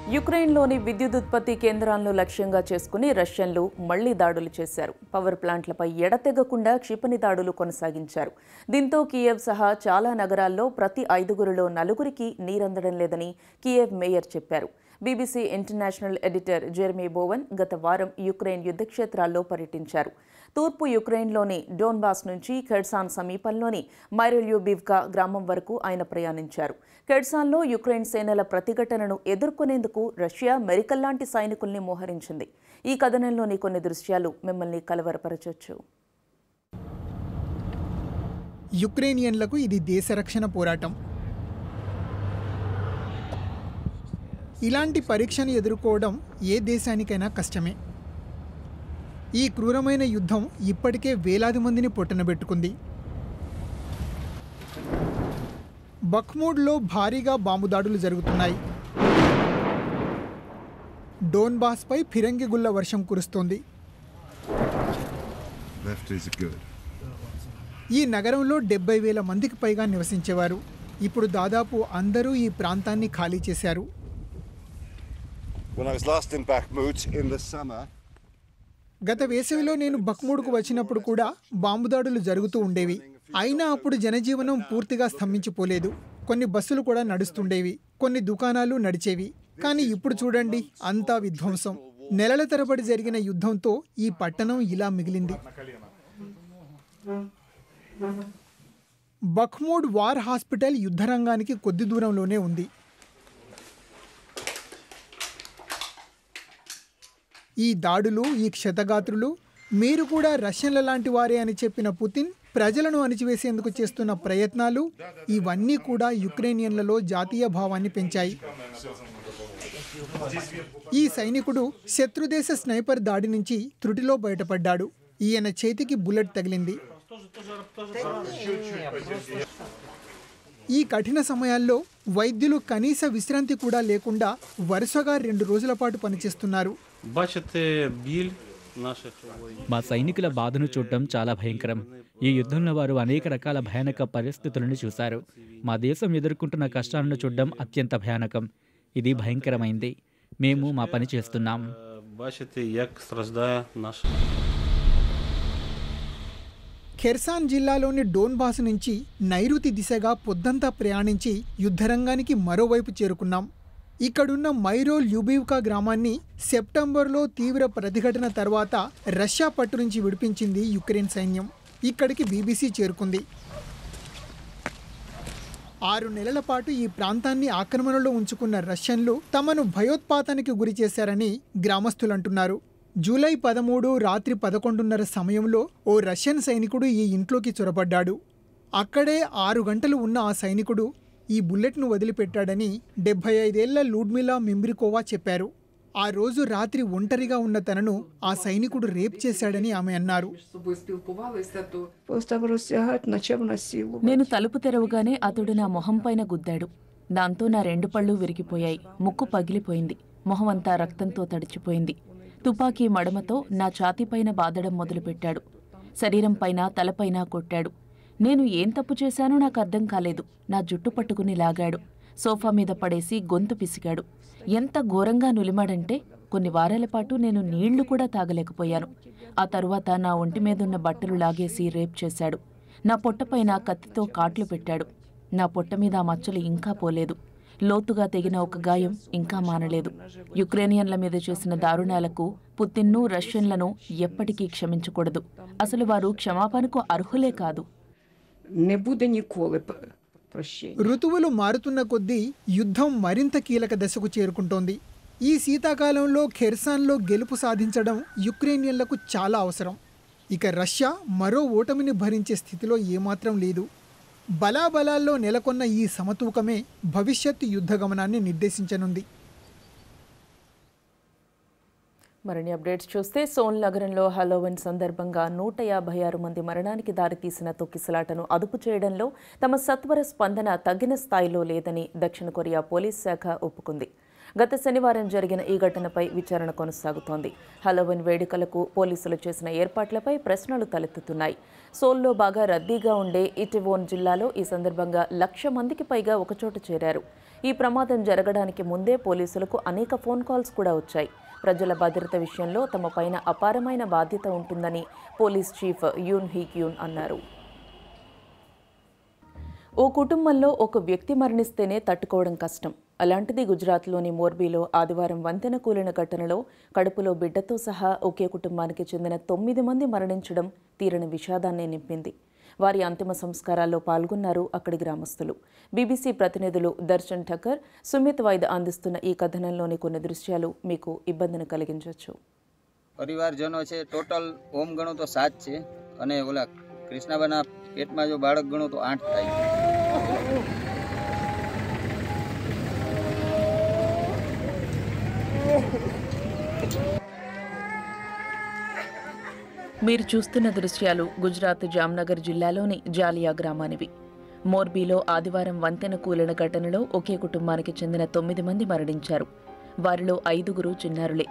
యుక్రెయిన్లోని విద్యుత్ ఉత్పత్తి కేంద్రాలను లక్ష్యంగా చేసుకుని రష్యన్లు మళ్లీ దాడులు చేశారు పవర్ ప్లాంట్లపై ఎడతెగకుండా క్షిపణి దాడులు కొనసాగించారు దీంతో కియేవ్ సహా చాలా నగరాల్లో ప్రతి ఐదుగురిలో నలుగురికి నీరందడం లేదని కియేవ్ మేయర్ చెప్పారు BBC international editor Jeremy Bowen గత వారం యుక్రెయిన్ యుద్ధక్షేత్రాల్లో పర్యటించారు తూర్పు యుక్రెయిన్లోని డోన్బాస్ నుంచి ఖెడ్సాన్ సమీపంలోని మైరోల్యూబివ్కా గ్రామం వరకు ఆయన ప్రయాణించారు ఖెడ్సాన్లో యుక్రెయిన్ సేనల ప్రతిఘటనను ఎదుర్కొనేందుకు రష్యా మెరికల్ లాంటి సైనికుల్ని మోహరించింది ఈ కథనంలోని కొన్ని దృశ్యాలు మిమ్మల్ని కలవరపరచొచ్చు యుక్రేనియన్లకు ఇది దేశరక్షణ పోరాటం ఇలాంటి పరీక్షను ఎదుర్కోవడం ఏ దేశానికైనా కష్టమే ఈ క్రూరమైన యుద్ధం ఇప్పటికే వేలాది మందిని పొట్టనబెట్టుకుంది బఖ్మూడ్లో భారీగా బాంబు దాడులు జరుగుతున్నాయి డోన్బాస్పై ఫిరంగి గుల్ల వర్షం కురుస్తోంది Left is good. ఈ నగరంలో డెబ్బై వేల మందికి పైగా నివసించేవారు ఇప్పుడు దాదాపు అందరూ ఈ ప్రాంతాన్ని ఖాళీ చేశారు When I was last in Bakhmut in the summer, గత వేసవిలో నేను బక్మూడ్కు వచ్చినప్పుడు కూడా బాంబు దాడులు జరుగుతూ ఉండేవి అయినా అప్పుడు జనజీవనం పూర్తిగా స్తంభించిపోలేదు కొన్ని బస్సులు కూడా నడుస్తుండేవి కొన్ని దుకాణాలు నడిచేవి కానీ ఇప్పుడు చూడండి అంతా విధ్వంసం నెలల తరబడి జరిగిన యుద్ధంతో ఈ పట్టణం ఇలా మిగిలింది బఖ్మూడ్ వార్ హాస్పిటల్ యుద్ధరంగానికి కొద్ది దూరంలోనే ఉంది ఈ దాడులు ఈ క్షతగాత్రులు మీరు కూడా రష్యన్ల లాంటి వారే అని చెప్పిన పుతిన్ ప్రజలను అణిచివేసేందుకు చేస్తున్న ప్రయత్నాలు ఇవన్నీ కూడా యుక్రేనియన్లలో జాతీయ భావాన్ని పెంచాయి ఈ సైనికుడు శత్రుదేశ స్నైపర్ దాడి నుంచి త్రుటిలో బయటపడ్డాడు ఈయన చేతికి బుల్లెట్ తగిలింది ఈ కఠిన సమయాల్లో వైద్యులు కనీస విశ్రాంతి కూడా లేకుండా వరుసగా రెండు రోజుల పాటు పనిచేస్తున్నారు Бачите біль наших воїнів. మా సైనికుల బాధను చూడటం చాలా భయంకరం ఈ యుద్ధంలో వారు అనేక రకాల భయానక పరిస్థితులను చూశారు మా దేశం ఎదుర్కొంటున్న కష్టాలను చూడడం అత్యంత భయానకం ఇది భయంకరమైంది మేము మా పని చేస్తున్నాం Е, Бачите, як страждає наша ఖెర్సాన్ జిల్లాలోని డోన్బాస్ నుంచి నైరుతి దిశగా పొద్దంతా ప్రయాణించి యుద్ధరంగానికి మరోవైపు చేరుకున్నాం ఇక్కడున్న మైరో ల్యూబివ్కా గ్రామాన్ని సెప్టెంబర్లో తీవ్ర ప్రతిఘటన తర్వాత రష్యా పట్టు నుంచి విడిపించింది యుక్రెయిన్ సైన్యం ఇక్కడికి బీబీసీ చేరుకుంది ఆరు నెలల పాటు ఈ ప్రాంతాన్ని ఆక్రమణలో ఉంచుకున్న రష్యన్లు తమను భయోత్పాతానికి గురి చేశారని గ్రామస్తులు అంటున్నారు జూలై పదమూడు రాత్రి పదకొండున్నర సమయంలో ఓ రష్యన్ సైనికుడు ఈ ఇంట్లోకి చొరబడ్డాడు అక్కడే ఆరు గంటలు ఉన్న ఆ సైనికుడు ఈ బుల్లెట్ను వదిలిపెట్టాడని డెబ్బై ఐదేళ్ల లూడ్మిలా మింబ్రికోవా చెప్పారు ఆ రోజు రాత్రి ఒంటరిగా ఉన్న తనను ఆ సైనికుడు రేప్ చేశాడని ఆమె అన్నారు з собою спілкувалися, то став розтягати, почав на сілу. నేను తలుపు తెరవగానే అతడు నా మొహం పైన గుద్దాడు దాంతో నా రెండు పళ్ళు విరిగిపోయాయి ముక్కు పగిలిపోయింది మొహం అంతా రక్తంతో తడిచిపోయింది తుపాకీ మడమతో నా ఛాతీపైన బాదడం మొదలుపెట్టాడు శరీరం పైన తలపైన కొట్టాడు నేను ఏం తప్పు చేశానో నాకు అర్థం కాలేదు నా జుట్టు పట్టుకుని లాగాడు సోఫా మీద పడేసి గొంతు పిసిగాడు ఎంత ఘోరంగా నులిమాడంటే కొన్ని వారాల పాటు నేను నీళ్లు కూడా తాగలేకపోయాను ఆ తరువాత నా ఒంటి మీదున్న బట్టలు లాగేసి రేప్ చేశాడు నా పొట్టపైన కత్తితో కాట్లు పెట్టాడు నా పొట్ట మీద ఆ మచ్చలు ఇంకా పోలేదు లోతుగా తెగిన ఒక గాయం ఇంకా మానలేదు యుక్రేనియన్ల మీద చేసిన దారుణాలకు పుతిన్ను రష్యన్లను ఎప్పటికీ క్షమించకూడదు అసలు వారు క్షమాపణకు అర్హులే కాదు Не буде ніколи п- прощення. ఋతువులు మారుతున్న కొద్దీ యుద్ధం మరింత కీలక దశకు చేరుకుంటోంది ఈ శీతాకాలంలో ఖెర్సాన్లో గెలుపు సాధించడం యుక్రేనియన్లకు చాలా అవసరం ఇక రష్యా మరో ఓటమిని భరించే స్థితిలో ఏమాత్రం లేదు బలాబలాల్లో నెలకొన్న ఈ సమతూకమే భవిష్యత్ యుద్ధ గమనాన్ని నిర్దేశించనుంది మరిన్ని అప్డేట్స్ చూస్తే సోల్ నగరంలో హలోవిన్ సందర్భంగా నూట యాభై ఆరు మంది మరణానికి దారితీసిన తొక్కిసలాటను అదుపు చేయడంలో తమ సత్వర స్పందన తగిన స్థాయిలో లేదని దక్షిణ కొరియా పోలీస్ శాఖ ఒప్పుకుంది గత శనివారం జరిగిన ఈ ఘటనపై విచారణ కొనసాగుతోంది హలోవిన్ వేడుకలకు పోలీసులు చేసిన ఏర్పాట్లపై ప్రశ్నలు తలెత్తుతున్నాయి సోల్లో బాగా రద్దీగా ఉండే ఇటివోన్ జిల్లాలో ఈ సందర్భంగా లక్ష మందికి పైగా ఒకచోట చేరారు ఈ ప్రమాదం జరగడానికి ముందే పోలీసులకు అనేక ఫోన్ కాల్స్ కూడా వచ్చాయి ప్రజల భద్రత విషయంలో తమ పైన అపారమైన బాధ్యత ఉంటుందని police chief Yoon Hee Keun అన్నారు ఓ కుటుంబంలో ఒక వ్యక్తి మరణిస్తేనే తట్టుకోవడం కష్టం అలాంటిది గుజరాత్లోని మోర్బీలో ఆదివారం వంతెన కూలిన ఘటనలో కడుపులో బిడ్డతో సహా ఒకే కుటుంబానికి చెందిన తొమ్మిది మంది మరణించడం తీరని విషాదాన్ని నింపింది వారి అంతిమ సంస్కారాల్లో పాల్గొన్నారు అక్కడి గ్రామస్తులు బీబీసీ ప్రతినిధులు దర్శన్ ఠక్కర్ సుమిత్ వైద్ అందిస్తున్న ఈ కథనంలోని కొన్ని దృశ్యాలు మీకు ఇబ్బందిని కలిగించవచ్చు પરિવારજનો છે ટોટલ ઓમ ગણો તો સાત છે અને ઓલા કૃષ્ણાબાના પેટમાં જો બાળક ગણો તો આઠ થાય మీరు చూస్తున్న దృశ్యాలు గుజరాత్ జామ్నగర్ జిల్లాలోని జాలియా గ్రామానివి మోర్బీలో ఆదివారం వంతెన కూలిన ఘటనలో ఒకే కుటుంబానికి చెందిన తొమ్మిది మంది మరణించారు వారిలో ఐదుగురు చిన్నారులే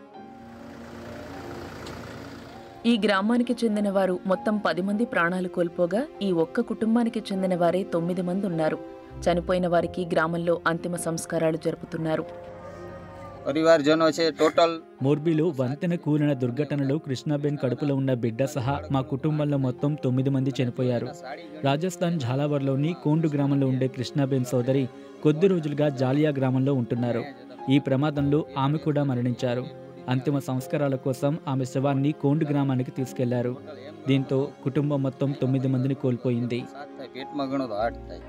ఈ గ్రామానికి చెందిన వారు మొత్తం పది మంది ప్రాణాలు కోల్పోగా ఈ ఒక్క కుటుంబానికి చెందిన వారే తొమ్మిది మంది ఉన్నారు చనిపోయిన వారికి గ్రామంలో అంతిమ సంస్కారాలు జరుపుతున్నారు પરિવારજનો છે ટોટલ మోర్బీలో వంతెన కూలిన దుర్ఘటనలో కృష్ణాబెన్ కడుపులో ఉన్న బిడ్డ సహా మా కుటుంబంలో మొత్తం తొమ్మిది మంది చనిపోయారు రాజస్థాన్ ఝాలావర్లోని కోండు గ్రామంలో ఉండే కృష్ణాబెన్ సోదరి కొద్ది రోజులుగా జాలియా గ్రామంలో ఉంటున్నారు ఈ ప్రమాదంలో ఆమె కూడా మరణించారు అంతిమ సంస్కారాల కోసం ఆమె శవాన్ని కోండు గ్రామానికి తీసుకెళ్లారు దీంతో కుటుంబం మొత్తం తొమ్మిది మందిని కోల్పోయింది સાત થાય પેટમાં ગણો તો આઠ થાય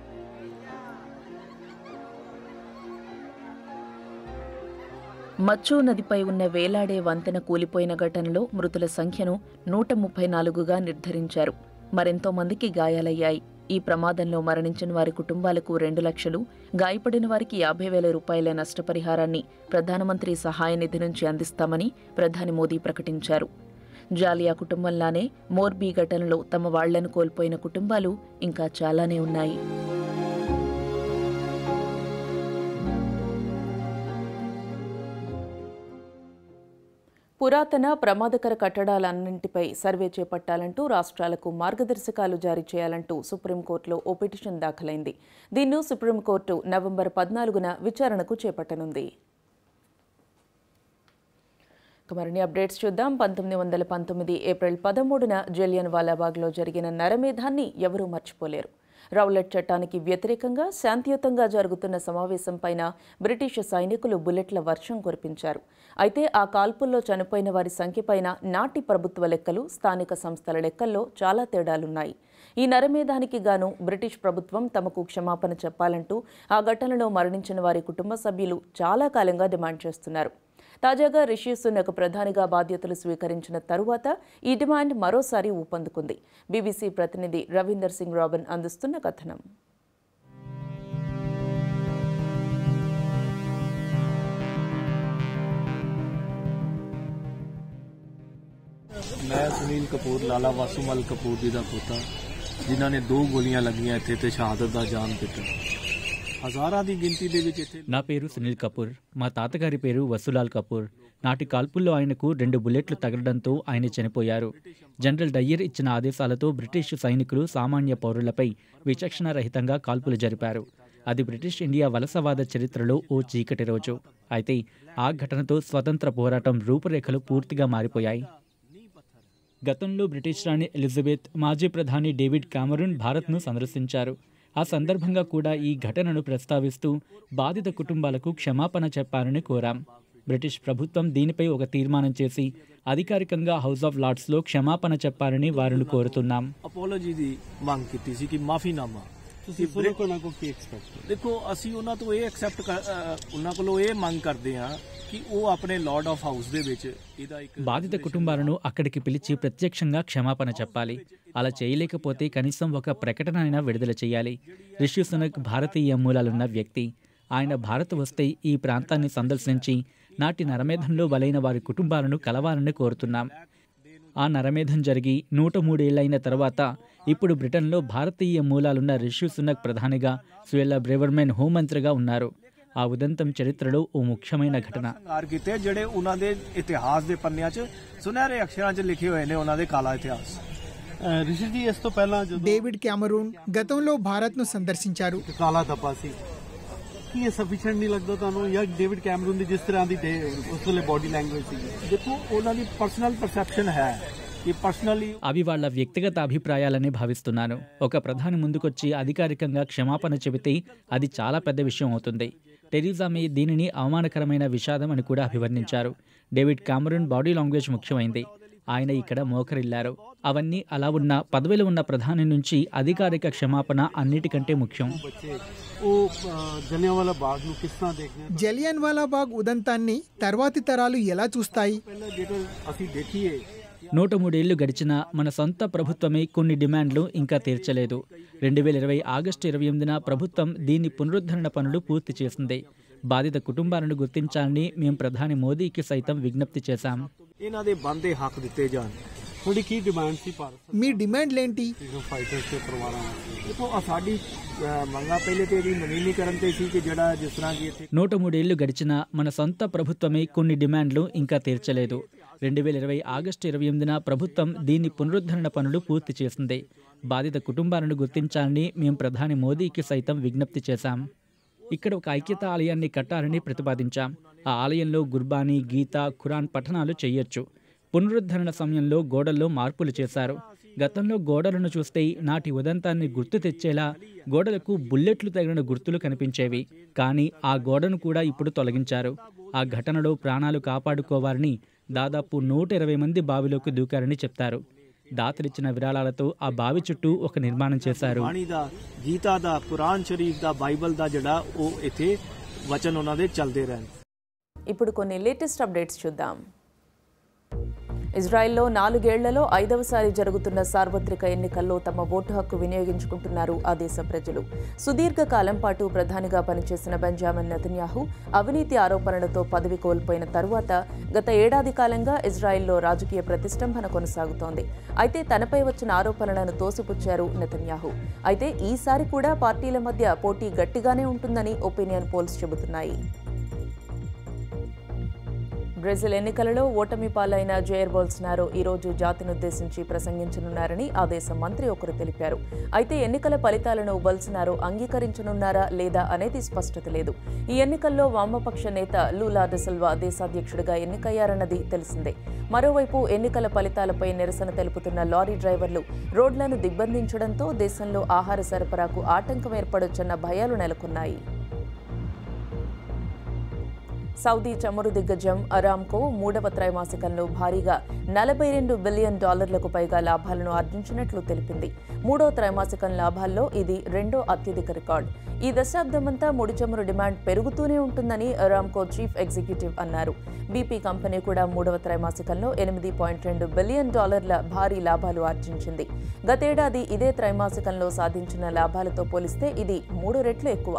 మచ్చూ నదిపై ఉన్న వేలాడే వంతెన కూలిపోయిన ఘటనలో మృతుల సంఖ్యను నూట ముప్పై నాలుగుగా నిర్ధారించారు మరెంతో మందికి గాయాలయ్యాయి ఈ ప్రమాదంలో మరణించిన వారి కుటుంబాలకు రెండు లక్షలు గాయపడిన వారికి యాభై వేల రూపాయల నష్టపరిహారాన్ని ప్రధానమంత్రి సహాయ నిధి నుంచి అందిస్తామని ప్రధాని మోదీ ప్రకటించారు జాలియా కుటుంబంలానే మోర్బీ ఘటనలో తమ వాళ్లను కోల్పోయిన కుటుంబాలు ఇంకా చాలానే ఉన్నాయి పురాతన ప్రమాదకర కట్టడాలన్నింటిపై సర్వే చేపట్టాలంటూ రాష్ట్రాలకు మార్గదర్శకాలు జారీ చేయాలంటూ సుప్రీంకోర్టులో ఓ పిటిషన్ దాఖలైంది దీన్ని సుప్రీంకోర్టు నవంబర్ పద్నాలుగున విచారణకు చేపట్టనుంది ఇక మరిన్ని అప్డేట్స్ చూద్దాం పంతొమ్మిది వందల పంతొమ్మిది ఏప్రిల్ పదమూడున జలియన్ వాలాబాగ్లో జరిగిన నరమేధాన్ని ఎవరూ మర్చిపోలేరు రౌలట్ చట్టానికి వ్యతిరేకంగా శాంతియుతంగా జరుగుతున్న సమావేశంపైన బ్రిటిష్ సైనికులు బుల్లెట్ల వర్షం కురిపించారు అయితే ఆ కాల్పుల్లో చనిపోయిన వారి సంఖ్యపైన నాటి ప్రభుత్వ లెక్కలు స్థానిక సంస్థల లెక్కల్లో చాలా తేడాలున్నాయి ఈ నరమేధానికి గాను బ్రిటిష్ ప్రభుత్వం తమకు క్షమాపణ చెప్పాలంటూ ఆ ఘటనలో మరణించిన వారి కుటుంబ సభ్యులు చాలా కాలంగా డిమాండ్ చేస్తున్నారు తాజాగా రిషి సునక్ ప్రధానిగా బాధ్యతలు స్వీకరించిన తరువాత ఈ డిమాండ్ మరోసారి ఊపందుకుంది బీబీసీ ప్రతినిధి రవీందర్ సింగ్ రాబిన్ అందిస్తున్న కథనం ਮੈਂ ਸੁਨੀਲ ਕਪੂਰ ਲਾਲਾ ਵਾਸੂਮਲ ਕਪੂਰ ਜੀ ਦਾ ਪੋਤਾ ਜਿਨ੍ਹਾਂ ਨੇ ਦੋ ਗੋਲੀਆਂ ਲੱਗੀਆਂ ਇੱਥੇ ਤੇ ਸ਼ਹਾਦਤ ਦਾ ਜਾਮ ਦਿੱਤਾ ਹਜ਼ਾਰਾਂ ਦੀ ਗਿਣਤੀ ਦੇ ਵਿੱਚ ਇੱਥੇ నా పేరు సునీల్ కపూర్ మా తాతగారి పేరు వసులాల్ కపూర్ నాటి కాల్పుల్లో ఆయనకు రెండు బుల్లెట్లు తగలడంతో ఆయన చనిపోయారు జనరల్ డయ్యర్ ఇచ్చిన ఆదేశాలతో బ్రిటిష్ సైనికులు సామాన్య పౌరులపై విచక్షణ రహితంగా కాల్పులు జరిపారు అది బ్రిటిష్ ఇండియా వలసవాద చరిత్రలో ఓ చీకటి రోజు అయితే ఆ ఘటనతో స్వతంత్ర పోరాటం రూపురేఖలు పూర్తిగా మారిపోయాయి గతంలో బ్రిటిష్ రాణి ఎలిజబెత్ మాజీ ప్రధాని డేవిడ్ కామరూన్ భారత్ను సందర్శించారు ఆ సందర్భంగా కూడా ఈ ఘటనను ప్రస్తావిస్తూ బాధిత కుటుంబాలకు క్షమాపణ చెప్పాలని కోరాం బ్రిటిష్ ప్రభుత్వం దీనిపై ఒక తీర్మానం చేసి అధికారికంగా హౌస్ ఆఫ్ లార్డ్స్లో క్షమాపణ చెప్పాలని వారిని కోరుతున్నాం ਅਪੋਲੋਜੀ ਦੀ ਮੰਗ ਕੀਤੀ ਸੀ ਕਿ ਮਾਫੀਨਾਮਾ ਤੁਸੀਂ ਉਹਨਾਂ ਕੋਲੋਂ ਕੀ ਐਕਸਪੈਕਟ ਦੇਖੋ ਅਸੀਂ ਉਹਨਾਂ ਤੋਂ ਇਹ ਐਕਸੈਪਟ ਉਹਨਾਂ ਕੋਲੋਂ ਇਹ ਮੰਗ ਕਰਦੇ ਹਾਂ ਕਿ ਉਹ ਆਪਣੇ ਲਾਰਡ ਆਫ ਹਾਊਸ ਦੇ ਵਿੱਚ ਇਹਦਾ ਇੱਕ బాధిత కుటుంబాలను అక్కడికి పిలిచి ప్రత్యక్షంగా క్షమాపణ చెప్పాలి అలా చేయలేకపోతే కనీసం ఒక ప్రకటన అయినా విడుదల చేయాలి రిషి సునక్ భారతీయ మూలాలున్న వ్యక్తి ఆయన భారత్ వస్తే ఈ ప్రాంతాన్ని సందర్శించి నాటి నరమేధంలో బలైన వారి కుటుంబాలను కలవాలని కోరుతున్నాం ఆ నరమేధం జరిగి నూట మూడేళ్లైన తర్వాత ఇప్పుడు బ్రిటన్లో భారతీయ మూలాలున్న రిషి సునక్ ప్రధానిగా స్వేలా బ్రేవర్మెన్ హోంమంత్రిగా ఉన్నారు ఆ ఉదంతం చరిత్రలో ఓ ముఖ్యమైన ఘటన ਸੰਗਾਰ ਕੀਤੇ ਜਿਹੜੇ ਉਹਨਾਂ ਦੇ ਇਤਿਹਾਸ ਦੇ ਪੰਨਿਆਂ 'ਚ ਸੁਨਹਿਰੇ ਅਕਸ਼ਰਾਂ 'ਚ ਲਿਖੇ ਹੋਏ ਨੇ ਉਹਨਾਂ ਦੇ ਕਾਲਾ ਇਤਿਹਾਸ ਰਿਸ਼ੀ ਜੀ ਇਸ ਤੋਂ ਪਹਿਲਾਂ ਜਦੋਂ డేవిడ్ క్యామరూన్ గతంలో భారత్ను సందర్శించారు ਕਾਲਾ ਧੱਬਾ ਸੀ ਕੀ ਇਹ ਸਫੀਸ਼ੀਐਂਟ ਨਹੀਂ ਲੱਗਦਾ ਤੁਹਾਨੂੰ ਜਾਂ ਡੇਵਿਡ ਕੈਮਰਨ ਦੀ ਜਿਸ ਤਰ੍ਹਾਂ ਦੀ ਡੇ- ਉਸ ਵੇਲੇ ਬਾਡੀ ਲੈਂਗੁਏਜ ਸੀ ਦੇਖੋ ਉਹਨਾਂ ਦੀ ਪਰਸਨਲ ਪਰਸెప్షన్ ਹੈ ਕਿ పర్సనలీ అవి వాళ్ళ వ్యక్తిగత అభిప్రాయాలని భావిస్తున్నాను ఒక ప్రధాని ముందుకొచ్చి అధికారికంగా క్షమాపణ చెబితే అది చాలా పెద్ద విషయం అవుతుంది టెరిజా మే దీనిని అవమానకరమైన విషాదం అని కూడా అభివర్ణించారు డేవిడ్ కామరూన్ బాడీ లాంగ్వేజ్ ముఖ్యమైంది ఆయన ఇక్కడ మోకరిల్లారు అవన్నీ అలా ఉన్న పదవిలో ఉన్న ప్రధాని నుంచి అధికారిక క్షమాపణ అన్నిటికంటే ముఖ్యం ਬੱਚੇ ਉਹ ਜਲਿਆਂਵਾਲਾ ਬਾਗ ਨੂੰ ਕਿਸ ਤਰ੍ਹਾਂ ਦੇਖਦੇ ਆ జలియన్ వాలాబాగ్ ఉదంతాన్ని తర్వాతి తరాలు ఎలా చూస్తాయి ਪਹਿਲਾਂ ਜੇਕਰ ਅਸੀਂ ਦੇਖੀਏ నూట మూడేళ్లు గడిచినా మన సొంత ప్రభుత్వమే కొన్ని డిమాండ్లు ఇంకా తీర్చలేదు రెండు వేల ఇరవై ఆగస్టు ఇరవై ఎనిమిదిన ప్రభుత్వం దీని పునరుద్ధరణ పనులు పూర్తి చేసింది బాధిత కుటుంబాలను గుర్తించాలని మేము ప్రధాని మోదీకి సైతం విజ్ఞప్తి చేశాం ਇਹਨਾਂ ਦੇ ਬੰਦੇ ਹੱਕ ਦਿੱਤੇ ਜਾਣ ਤੁਹਾਡੀ ਕੀ ਡਿਮਾਂਡ ਸੀ ਭਾਰਤ మీ డిమాండ్లేంటి ਫਰੀडम ਫਾਈਟਰਸ ਦੇ ਪਰਿਵਾਰਾਂ ਵਾਸਤੇ ਦੇਖੋ ਆ ਸਾਡੀ ਅਹ, ਮੰਗਾਂ ਪਹਿਲੇ ਤੇ ਇਹਦੀ ਨਵੀਨੀਕਰਨ ਤੇ ਸੀ ਕਿ ਜਿਹੜਾ ਜਿਸ ਤਰ੍ਹਾਂ ਕਿ ਇੱਥੇ నూట మూడేళ్లు గడిచినా మన సొంత ప్రభుత్వమే కొన్ని డిమాండ్లు ఇంకా తీర్చలేదు రెండు వేల ఇరవై ఆగస్టు ఇరవై ఎనిమిదిన ప్రభుత్వం దీని పునరుద్ధరణ పనులు పూర్తి చేసింది బాధిత కుటుంబాలను గుర్తించాలని మేము ప్రధాని మోదీకి సైతం విజ్ఞప్తి చేశాం ఇక్కడ ఒక ఐక్యత ఆలయాన్ని కట్టాలని ప్రతిపాదించాం ఆ ఆలయంలో గుర్బానీ గీత ఖురాన్ పఠనాలు చేయొచ్చు పునరుద్ధరణ సమయంలో గోడల్లో మార్పులు చేశారు గతంలో గోడలను చూస్తే నాటి ఉదంతాన్ని గుర్తు తెచ్చేలా గోడలకు బుల్లెట్లు తగిలిన గుర్తులు కనిపించేవి కానీ ఆ గోడను కూడా ఇప్పుడు తొలగించారు ఆ ఘటనలో ప్రాణాలు కాపాడుకోవాలని దాదాపు నూట ఇరవై మంది బావిలోకి దూకారని చెప్తారు దాతలిచ్చిన విరాళాలతో ఆ బావి చుట్టూ ఒక నిర్మాణం చేశారు ਬਾਣੀ ਦਾ ਗੀਤਾ ਦਾ ਕੁਰਾਨ ਸ਼ਰੀਫ ਦਾ ਬਾਈਬਲ ਦਾ ਜਿਹੜਾ ਉਹ ਇੱਥੇ ਵਚਨ ਉਹਨਾਂ ਦੇ ਚੱਲਦੇ ਰਹਿਣ ఇప్పుడు కొన్ని లేటెస్ట్ అప్డేట్స్ చూద్దాం ఇజ్రాయెల్లో నాలుగేళ్లలో ఐదవసారి జరుగుతున్న సార్వత్రిక ఎన్నికల్లో తమ ఓటు హక్కు వినియోగించుకుంటున్నారు ఆ దేశ ప్రజలు సుదీర్ఘ కాలం పాటు ప్రధానిగా పనిచేసిన బెంజామిన్ నెతన్యాహు అవినీతి ఆరోపణలతో పదవి కోల్పోయిన తరువాత గత ఏడాది కాలంగా ఇజ్రాయెల్లో రాజకీయ ప్రతిష్టంభన కొనసాగుతోంది అయితే తనపై వచ్చిన ఆరోపణలను తోసిపుచ్చారు నెతన్యాహు అయితే ఈసారి కూడా పార్టీల మధ్య పోటీ గట్టిగానే ఉంటుందని ఒపీనియన్ పోల్స్ చెబుతున్నాయి బ్రెజిల్ ఎన్నికలలో ఓటమి పాలైన జైర్ బోల్సనారో ఈ రోజు జాతినుద్దేశించి ప్రసంగించనున్నారని ఆ దేశ మంత్రి ఒకరు తెలిపారు అయితే ఎన్నికల ఫలితాలను బోల్సనారో అంగీకరించనున్నారా లేదా అనేది స్పష్టత లేదు ఈ ఎన్నికల్లో వామపక్ష నేత లూలా డిసల్వా దేశాధ్యక్షుడిగా ఎన్నికయ్యారన్నది తెలిసిందే మరోవైపు ఎన్నికల ఫలితాలపై నిరసన తెలుపుతున్న లారీ డ్రైవర్లు రోడ్లను దిగ్బంధించడంతో దేశంలో ఆహార సరఫరాకు ఆటంకం ఏర్పడొచ్చన్న భయాలు నెలకొన్నాయి సౌదీ చమురు దిగ్గజం అరామ్కో మూడవ త్రైమాసికంలో భారీగా నలభై రెండు బిలియన్ డాలర్లకు పైగా లాభాలను ఆర్జించినట్లు తెలిపింది మూడో త్రైమాసికం లాభాల్లో ఇది రెండో అత్యధిక రికార్డ్ ఈ దశాబ్దమంతా ముడి చమురు డిమాండ్ పెరుగుతూనే ఉంటుందని అరామ్కో చీఫ్ ఎగ్జిక్యూటివ్ అన్నారు బీపీ కంపెనీ కూడా మూడవ త్రైమాసికంలో ఎనిమిది పాయింట్ రెండు బిలియన్ డాలర్ల భారీ లాభాలు ఆర్జించింది గతేడాది ఇదే త్రైమాసికంలో సాధించిన లాభాలతో పోలిస్తే ఇది మూడు రెట్లు ఎక్కువ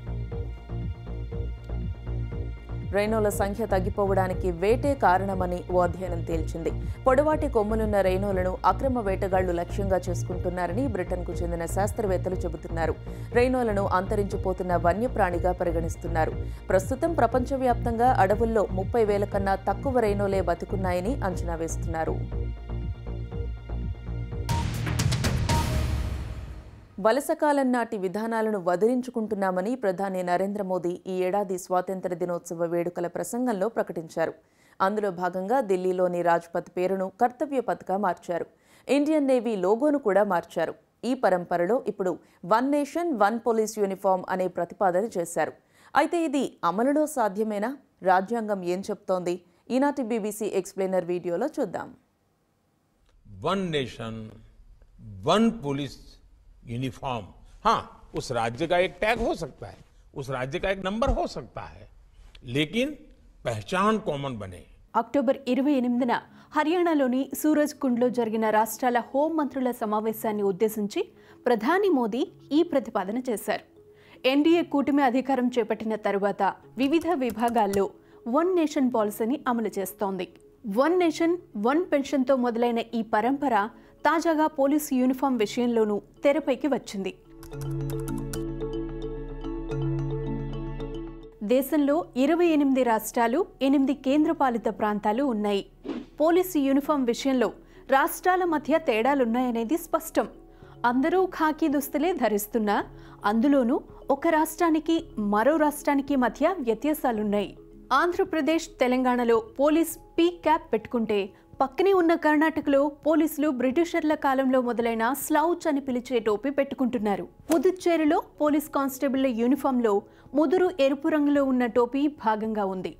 రైనోల సంఖ్య తగ్గిపోవడానికి వేటే కారణమని ఓ అధ్యయనం తేల్చింది పొడవాటి కొమ్ములున్న రైనోలను అక్రమ వేటగాళ్లు లక్ష్యంగా చేసుకుంటున్నారని బ్రిటన్కు చెందిన శాస్త్రవేత్తలు చెబుతున్నారు రైనోలను అంతరించిపోతున్న వన్యప్రాణిగా పరిగణిస్తున్నారు ప్రస్తుతం ప్రపంచవ్యాప్తంగా అడవుల్లో ముప్పై వేల కన్నా తక్కువ రైనోలే బతుకున్నాయని అంచనా వేస్తున్నారు వలసకాలం నాటి విధానాలను వదిలించుకుంటున్నామని ప్రధాని నరేంద్ర మోదీ ఈ ఏడాది స్వాతంత్ర దినోత్సవ వేడుకల ప్రసంగంలో ప్రకటించారు అందులో భాగంగా ఢిల్లీలోని రాజ్పథ్ పేరును కర్తవ్య పథ్గా మార్చారు ఇండియన్ నేవీ లోగోను కూడా మార్చారు ఈ పరంపరలో ఇప్పుడు one nation one police uniform అనే ప్రతిపాదన చేశారు అయితే ఇది అమలులో సాధ్యమేనా రాజ్యాంగం ఏం చెప్తోంది ఈనాటి బీబీసీ ఎక్స్ప్లెయినర్ వీడియోలో చూద్దాం one nation one police uniform हाँ उस राज्य का एक टैग हो सकता है उस राज्य का एक नंबर हो सकता है लेकिन पहचान कॉमन बने అక్టోబర్ ఇరవై ఎనిమిదిన హర్యానాలోని సూరజ్ కుండ్లో జరిగిన రాష్ట్రాల హోంమంత్రుల సమావేశాన్ని ఉద్దేశించి ప్రధాని మోదీ ఈ ప్రతిపాదన చేశారు ఎన్డీఏ కూటమి అధికారం చేపట్టిన తరువాత వివిధ విభాగాల్లో వన్ నేషన్ పాలసీని అమలు చేస్తోంది వన్ నేషన్ వన్ పెన్షన్తో మొదలైన ఈ పరంపర తాజాగా పోలీసు యూనిఫామ్ విషయంలోనూ తెరపైకి వచ్చింది దేశంలో ఇరవై ఎనిమిది రాష్ట్రాలు ఎనిమిది కేంద్రపాలిత ప్రాంతాలు ఉన్నాయి పోలీసు యూనిఫామ్ విషయంలో రాష్ట్రాల మధ్య తేడాలున్నాయనేది స్పష్టం అందరూ ఖాకీ దుస్తులే ధరిస్తున్నా అందులోనూ ఒక రాష్ట్రానికి మరో రాష్ట్రానికి మధ్య వ్యత్యాసాలున్నాయి ఆంధ్రప్రదేశ్ తెలంగాణలో పోలీస్ పీ క్యాప్ పెట్టుకుంటే పక్కనే ఉన్న కర్ణాటకలో పోలీసులు బ్రిటిషర్ల కాలంలో మొదలైన స్లౌచ్ అని పిలిచే టోపీ పెట్టుకుంటున్నారు పుదుచ్చేరిలో పోలీస్ కానిస్టేబుళ్ల యూనిఫామ్లో ముదురు ఎరుపు రంగులో ఉన్న టోపీ భాగంగా ఉంది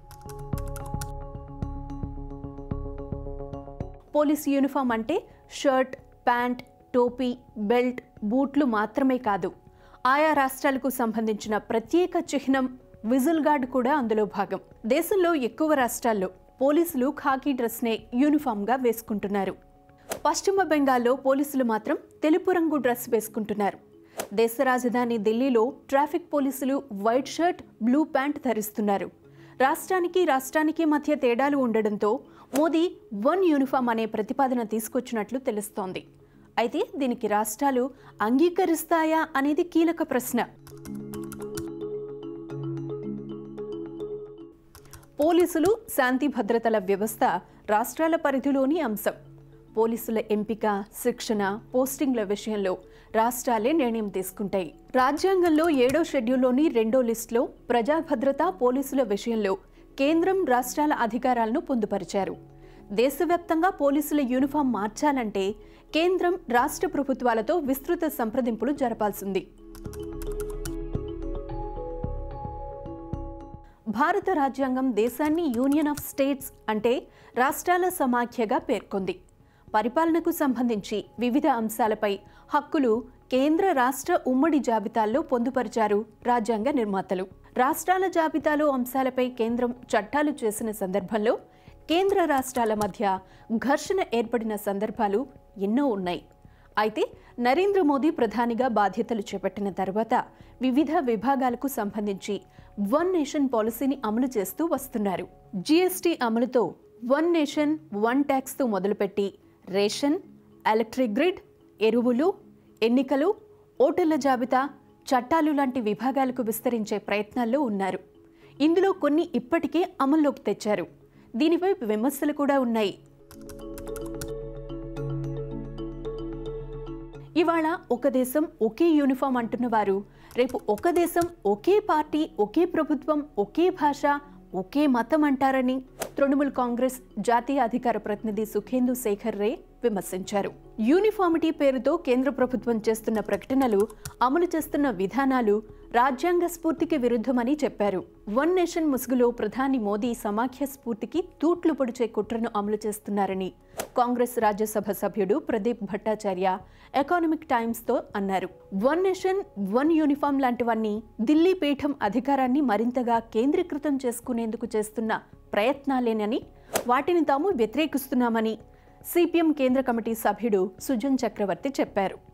పోలీస్ యూనిఫామ్ అంటే షర్ట్ ప్యాంట్ టోపీ బెల్ట్ బూట్లు మాత్రమే కాదు ఆయా రాష్ట్రాలకు సంబంధించిన ప్రత్యేక చిహ్నం విజిల్ గార్డ్ కూడా అందులో భాగం దేశంలో ఎక్కువ రాష్ట్రాల్లో పోలీసులు ఖాకీ డ్రెస్నే యూనిఫామ్గా వేసుకుంటున్నారు పశ్చిమ బెంగాల్లో పోలీసులు మాత్రం తెలుపు రంగు డ్రెస్ వేసుకుంటున్నారు దేశ రాజధాని ఢిల్లీలో ట్రాఫిక్ పోలీసులు వైట్ షర్ట్ బ్లూ ప్యాంట్ ధరిస్తున్నారు రాష్ట్రానికి రాష్ట్రానికి మధ్య తేడాలు ఉండడంతో మోదీ వన్ యూనిఫామ్ అనే ప్రతిపాదన తీసుకొచ్చినట్లు తెలుస్తోంది అయితే దీనికి రాష్ట్రాలు అంగీకరిస్తాయా అనేది కీలక ప్రశ్న పోలీసులు శాంతి భద్రతల వ్యవస్థ రాష్ట్రాల పరిధిలోని అంశం పోలీసుల ఎంపిక శిక్షణ పోస్టింగ్ల విషయంలో రాష్ట్రాలే నిర్ణయం తీసుకుంటాయి రాజ్యాంగంలో ఏడో షెడ్యూల్లోని రెండో లిస్టులో ప్రజా భద్రత పోలీసుల విషయంలో కేంద్రం రాష్ట్రాల అధికారాలను పొందుపరిచారు దేశవ్యాప్తంగా పోలీసుల యూనిఫామ్ మార్చాలంటే కేంద్రం రాష్ట్ర ప్రభుత్వాలతో విస్తృత సంప్రదింపులు జరపాల్సింది భారత రాజ్యాంగం దేశాన్ని యూనియన్ ఆఫ్ స్టేట్స్ అంటే రాష్ట్రాల సమాఖ్యగా పేర్కొంది పరిపాలనకు సంబంధించి వివిధ అంశాలపై హక్కులు కేంద్ర రాష్ట్ర ఉమ్మడి జాబితాల్లో పొందుపరిచారు రాజ్యాంగ నిర్మాతలు రాష్ట్రాల జాబితాలో అంశాలపై కేంద్రం చట్టాలు చేసిన సందర్భంలో కేంద్ర రాష్ట్రాల మధ్య ఘర్షణ ఏర్పడిన సందర్భాలు ఎన్నో ఉన్నాయి అయితే నరేంద్ర మోదీ ప్రధానిగా బాధ్యతలు చేపట్టిన తర్వాత వివిధ విభాగాలకు సంబంధించి వన్ నేషన్ పాలసీని అమలు చేస్తూ వస్తున్నారు జీఎస్టీ అమలుతో వన్ నేషన్ వన్ ట్యాక్స్తో మొదలుపెట్టి రేషన్ ఎలక్ట్రిక్ గ్రిడ్ ఎరువులు ఎన్నికలు ఓటర్ల జాబితా చట్టాలు లాంటి విభాగాలకు విస్తరించే ప్రయత్నాల్లో ఉన్నారు ఇందులో కొన్ని ఇప్పటికే అమల్లోకి తెచ్చారు దీనిపై విమర్శలు కూడా ఉన్నాయి ఇవాళ ఒక దేశం ఒకే యూనిఫామ్ అంటున్న వారు రేపు ఒక దేశం ఒకే పార్టీ ఒకే ప్రభుత్వం ఒకే భాష ఒకే మతం అంటారని తృణమూల్ కాంగ్రెస్ జాతీయ అధికార ప్రతినిధి సుఖేందు శేఖర్ రే విమర్శించారు యూనిఫామిటీ పేరుతో కేంద్ర ప్రభుత్వం చేస్తున్న ప్రకటనలు అమలు చేస్తున్న విధానాలు రాజ్యాంగ స్ఫూర్తికి విరుద్ధమని చెప్పారు వన్ నేషన్ ముసుగులో ప్రధాని మోదీ సమాఖ్య స్ఫూర్తికి తూట్లు పొడిచే కుట్రను అమలు చేస్తున్నారని కాంగ్రెస్ రాజ్యసభ సభ్యుడు ప్రదీప్ భట్టాచార్య ఎకానమిక్ టైమ్స్తో అన్నారు వన్ నేషన్ వన్ యూనిఫామ్ లాంటివన్నీ ఢిల్లీ పీఠం అధికారాన్ని మరింతగా కేంద్రీకృతం చేసుకునేందుకు చేస్తున్న ప్రయత్నాలేనని వాటిని తాము వ్యతిరేకిస్తున్నామని సిపిఎం కేంద్ర కమిటీ సభ్యుడు సుజన్ చక్రవర్తి చెప్పారు